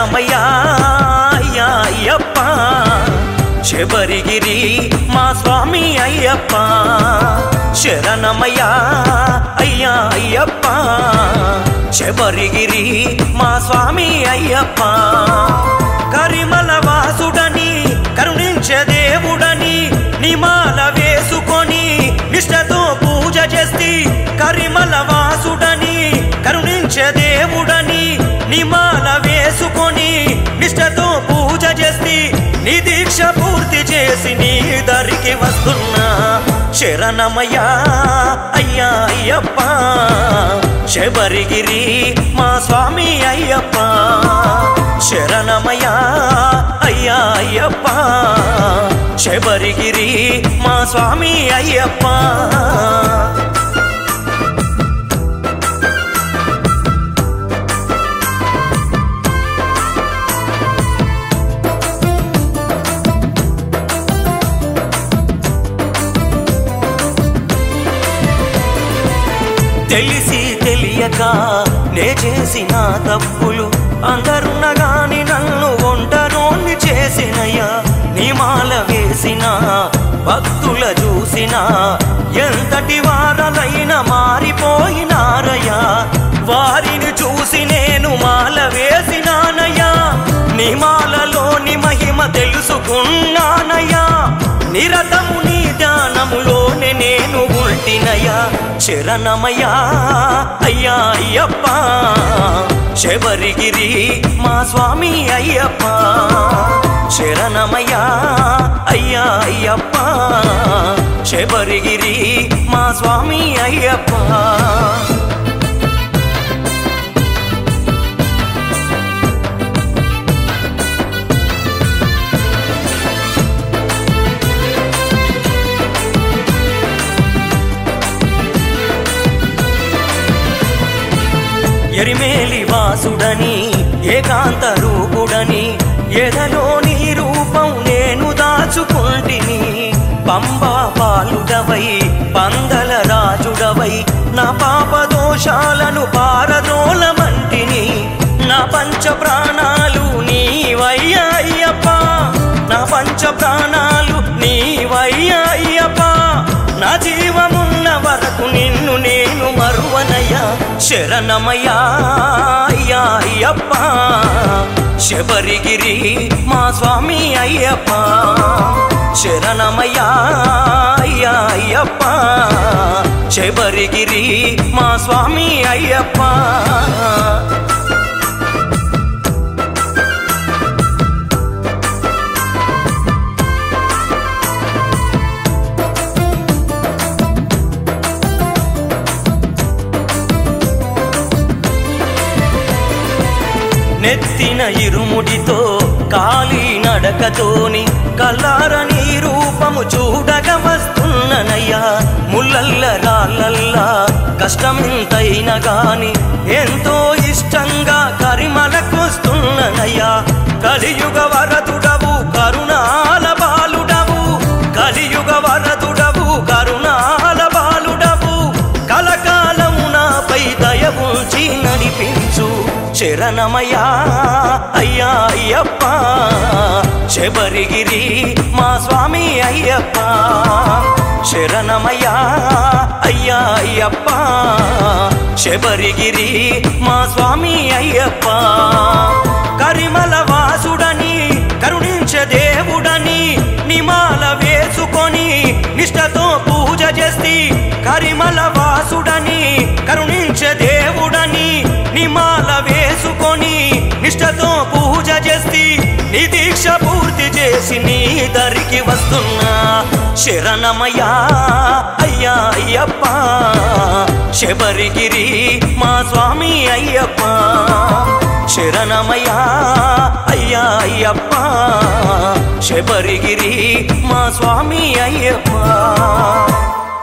శరణమయ్యా అయ్యా అయ్యప్ప శబరిగిరి మా స్వామి అయ్యప్ప శరణమయ్యా అయ్యా అయ్యప్ప శబరిగిరి మా స్వామి అయ్యప్ప కరిమల వాసుడని కరుణించే దేవుడని నిమాల వేసుకొని నిష్టతో పూజ చేసి కరిమల వాసుడని కరుణించే దేవుడని నిమాల వేసుకొని నిష్టతో పూజ చేసి నీ దీక్ష పూర్తి చేసి నీ దరికి వస్తున్నా శరణమయ్యా అయ్యా అయ్యప్ప శబరిగిరి మా స్వామి అయ్యప్ప శరణమయ్యా అయ్యా అయ్యప్ప శబరిగిరి మా స్వామి అయ్యప్ప తెలిసి తెలియక నే చేసిన తప్పులు అందరున్నగాని నన్ను ఒంటరోని చేసినయ్యా నిమాల వేసిన భక్తుల చూసిన ఎంతటి వారలైన మారిపోయినారయ్యా వారిని చూసి నేను మాల వేసినానయ్యా నిమాలలోని మహిమ తెలుసుకున్నానయ్యా నిరతము నీ ధ్యానములోనే నేను ఉల్టినయ్యా శరణమయ్యా అయ్యా అయ్యప్ప శబరిగిరి మా స్వామి అయ్యప్ప శరణమయ్యా అయ్యా అయ్యప్ప శబరిగిరి మా స్వామి అయ్యప్ప ఎరిమేలి వాసుడని ఏకాంత రూపుడని ఎదలో నీ రూపం నేను దాచుకుంటిని పంబా పాలుడవై పందల రాజుడవై నా పాప దోషాలను పారదోలమంటిని నా పంచ ప్రాణాలు నీవయ్యా అయ్యప్ప నా పంచ ప్రాణాలు నీవయ్యా అయ్యప్ప నా జీవమున్న వరకు నిన్ను నేను మరువనయ్యా శరణమయ్యా అయ్యా అయ్యప్ప శబరిగిరి మా స్వామి అయ్యప్ప శరణమయ్యా అయ్యా అయ్యప్ప శబరిగిరి మా స్వామి అయ్యప్ప నెత్తిన ఇరుముడితో కాలి నడకతోని కల్లార నీ రూపము చూడగ వస్తున్ననయ్యా ముల్లల్ల రాళ్ళల్లా కష్టమెంతైనా గాని ఎంతో ఇష్టంగా కరిమలకొస్తున్ననయ్యా కలియుగ వరదుడవు కరుణాల బాలుడవు కలియుగ వరదుడవు కరుణాల బాలుడవు కలకాలము నాపై దయవుంచి నడిపించు శరణమయ్యా అయ్యా అయ్యప్ప శబరిగిరి మా స్వామి అయ్యప్ప శరణమయ్యా అయ్యా అయ్యప్ప శబరిగిరి మా స్వామి అయ్యప్ప కరిమల వాసుడని కరుణించే దేవుడని నిమాల వేసుకొని నిష్టతో పూజ చేసి కరిమల వాసుడని కరుణించే దేవుడని నిమాల వేసుకొని నిష్టతో పూజ చేసి నీ దీక్ష పూర్తి చేసి నీ దరికి వస్తున్నా శరణమయ్యా అయ్యా అయ్యప్ప శబరిగిరి మా స్వామి అయ్యప్ప శరణమయ్యా అయ్యా అయ్యప్ప శబరిగిరి మా స్వామి అయ్యప్ప